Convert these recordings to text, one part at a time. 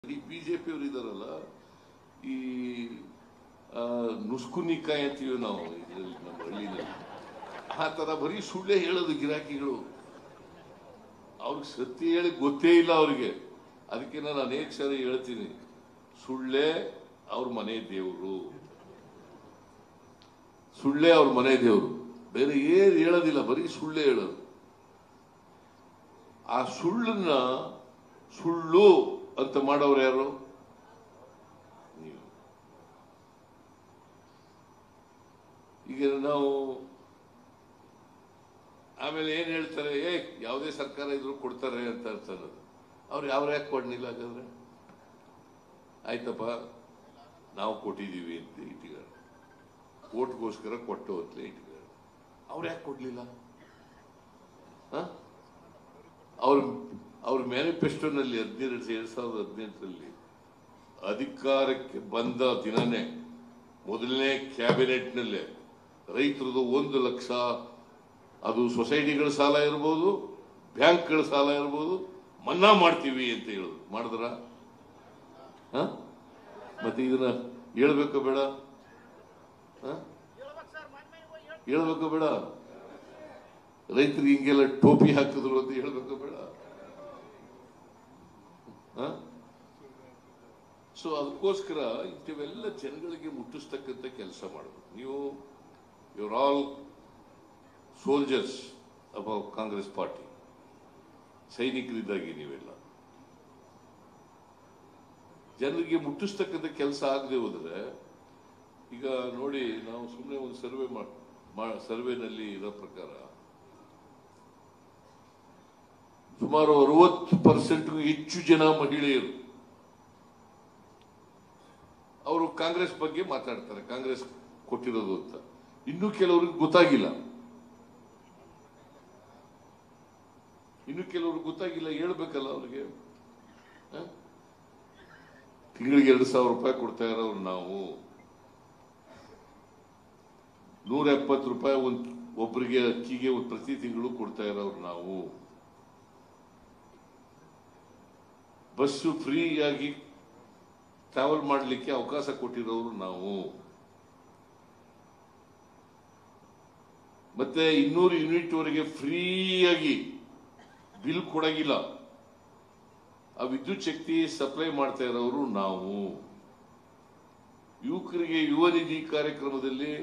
ಈ ಬಿಜೆಪಿಯವರು ಇದಾರಲ್ಲ ಈ ಆ, ನುಸ್ಕುನಿಕಾಯಿ ಅಂತೀವಿ ನಾವು ಇದ್ರಲ್ಲಿ ನಮ್ಮ ಹಳ್ಳಿನಲ್ಲಿ ಆ ತರ ಬರೀ ಸುಳ್ಳೆ ಹೇಳೋದು ಗಿರಾಕಿಗಳು ಅವ್ರಿಗೆ ಸತ್ಯ ಹೇಳಿ ಗೊತ್ತೇ ಇಲ್ಲ ಅವ್ರಿಗೆ ಅದಕ್ಕೆ ನಾನು ಅನೇಕ ಸರಿ ಹೇಳ್ತೀನಿ ಸುಳ್ಳೆ ಅವ್ರ ಮನೆ ದೇವರು ಸುಳ್ಳೆ ಅವ್ರ ಮನೆ ದೇವರು ಬೇರೆ ಏನು ಹೇಳೋದಿಲ್ಲ ಬರೀ ಸುಳ್ಳೆ ಹೇಳೋದು ಆ ಸುಳ್ಳನ್ನ ಸುಳ್ಳು ಅಂತ ಮಾಡೋರು ಯಾರು ನೀವು ಈಗ ನಾವು ಆಮೇಲೆ ಏನ್ ಹೇಳ್ತಾರೆ ಏ ಯಾವುದೇ ಸರ್ಕಾರ ಇದ್ರು ಕೊಡ್ತಾರೆ ಅಂತ ಅನ್ಸೋದು ಅವ್ರು ಯಾವ ಯಾಕೆ ಕೊಡ್ಲಿಲ್ಲ ಹಾಗಾದ್ರೆ ಆಯ್ತಪ್ಪ ನಾವು ಕೊಟ್ಟಿದೀವಿ ಅಂತ ಇಟ್ಟಿದ್ದಾರೆ ಓಟ್ಗೋಸ್ಕರ ಕೊಟ್ಟು ಅಂತಲೇ ಇಟ್ಟಿದ್ದಾರೆ ಅವ್ರು ಯಾಕೆ ಕೊಡ್ಲಿಲ್ಲ ಹ? ಅವ್ರ ಅವ್ರ ಮ್ಯಾನಿಫೆಸ್ಟೋನಲ್ಲಿ ಹದಿನೇಳು ಎರಡ್ ಸಾವಿರದ ಹದಿನೆಂಟರಲ್ಲಿ ಅಧಿಕಾರಕ್ಕೆ ಬಂದ ದಿನನೇ ಮೊದಲನೇ ಕ್ಯಾಬಿನೆಟ್ನಲ್ಲೇ ರೈತರದು ಒಂದು ಲಕ್ಷ ಅದು ಸೊಸೈಟಿಗಳ ಸಾಲ ಇರ್ಬೋದು ಬ್ಯಾಂಕ್ಗಳ ಸಾಲ ಇರ್ಬೋದು ಮನ್ನಾ ಮಾಡ್ತೀವಿ ಅಂತ ಹೇಳುದು ಮಾಡಿದ್ರ ಹ? ಮತ್ತೆ ಇದನ್ನ ಹೇಳ್ಬೇಕು ಬೇಡ ಹ? ಹೇಳ್ಬೇಕು ಬೇಡ ರೈತರಿಗೆ ಹಿಂಗೆಲ್ಲ ಟೋಪಿ ಹಾಕಿದ್ರು ಅಂತ ಹೇಳ್ಬೇಕು ಬೇಡ ಸೊ ಅದಕ್ಕೋಸ್ಕರ ಇಂಥವೆಲ್ಲ ಜನಗಳಿಗೆ ಮುಟ್ಟಿಸ್ತಕ್ಕಂಥ ಕೆಲಸ ಮಾಡಬೇಕು ನೀವು your all soldiers above Congress party ಸೈನಿಕರಿದ್ದಾಗಿ ನೀವೆಲ್ಲ ಜನರಿಗೆ ಮುಟ್ಟಿಸ್ತಕ್ಕಂಥ ಕೆಲಸ ಆಗದೆ ಹೋದ್ರೆ ಈಗ ನೋಡಿ ನಾವು ಸುಮ್ಮನೆ ಒಂದು ಸರ್ವೆ ಸರ್ವೆನಲ್ಲಿ ಇರೋ ಪ್ರಕಾರ ಸುಮಾರು ಅರವತ್ತು ಪರ್ಸೆಂಟ್ಗೂ ಹೆಚ್ಚು ಜನ ಮಹಿಳೆಯರು ಅವರು ಕಾಂಗ್ರೆಸ್ ಬಗ್ಗೆ ಮಾತಾಡ್ತಾರೆ ಕಾಂಗ್ರೆಸ್ ಕೊಟ್ಟಿರೋದು ಅಂತ ಇನ್ನು ಕೆಲವ್ರಿಗೆ ಗೊತ್ತಾಗಿಲ್ಲ ಇನ್ನು ಕೆಲವ್ರಿಗೆ ಗೊತ್ತಾಗಿಲ್ಲ ಹೇಳ್ಬೇಕಲ್ಲ ಅವ್ರಿಗೆ ಹ? ತಿಂಗಳಿಗೆ ಎರಡು ಸಾವಿರ ರೂಪಾಯಿ ಕೊಡ್ತಾ ಇರೋರು ನಾವು ನೂರ ಎಪ್ಪತ್ತು ರೂಪಾಯಿ ಒಂದ್ ಒಬ್ಬರಿಗೆ ಅಕ್ಕಿಗೆ ಒಂದ್ ಪ್ರತಿ ತಿಂಗಳು ಕೊಡ್ತಾ ಇರೋರು ನಾವು ಬಸ್ಸು ಫ್ರೀ ಆಗಿ ಟ್ರಾವೆಲ್ ಮಾಡಲಿಕ್ಕೆ ಅವಕಾಶ ಕೊಟ್ಟಿರೋರು ನಾವು ಮತ್ತೆ ಇನ್ನೂರು ಯೂನಿಟ್ ವರೆಗೆ ಫ್ರೀಯಾಗಿ ಬಿಲ್ ಕೊಡಗಿಲ್ಲ ಆ ವಿದ್ಯುತ್ ಶಕ್ತಿ ಸಪ್ಲೈ ಮಾಡ್ತಾ ಇರೋರು ನಾವು ಯುವಕರಿಗೆ ಯುವ ನಿಧಿ ಕಾರ್ಯಕ್ರಮದಲ್ಲಿ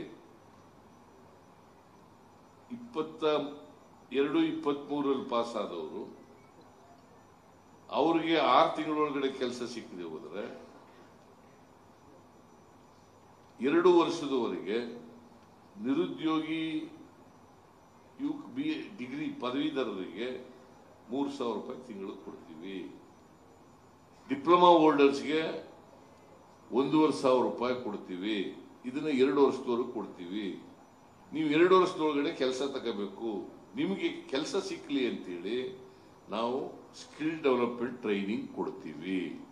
ಇಪ್ಪತ್ತ ಎರಡು ಇಪ್ಪತ್ತ್ ಮೂರಲ್ಲಿ ಪಾಸ್ ಆದವರು ಅವ್ರಿಗೆ ಆರು ತಿಂಗಳೊಳಗಡೆ ಕೆಲಸ ಸಿಕ್ಕದೆ ಹೋದ್ರೆ ಎರಡು ವರ್ಷದವರೆಗೆ ನಿರುದ್ಯೋಗಿ ಯುವಕ್ ಬಿ ಡಿಗ್ರಿ ಪದವೀಧರರಿಗೆ ಮೂರು ಸಾವಿರ ರೂಪಾಯಿ ತಿಂಗಳು ಕೊಡ್ತೀವಿ ಡಿಪ್ಲೊಮಾ ಹೋಲ್ಡರ್ಸ್ಗೆ ಒಂದೂವರೆ ಸಾವಿರ ರೂಪಾಯಿ ಕೊಡ್ತೀವಿ ಇದನ್ನ ಎರಡು ವರ್ಷದವರೆಗೆ ಕೊಡ್ತೀವಿ ನೀವು ಎರಡು ವರ್ಷದೊಳಗಡೆ ಕೆಲಸ ತಗೋಬೇಕು ನಿಮಗೆ ಕೆಲಸ ಸಿಕ್ಕಲಿ ಅಂತೇಳಿ ನಾವು ಸ್ಕಿಲ್ ಡೆವಲಪ್ಮೆಂಟ್ ಟ್ರೈನಿಂಗ್ ಕೊಡ್ತೀವಿ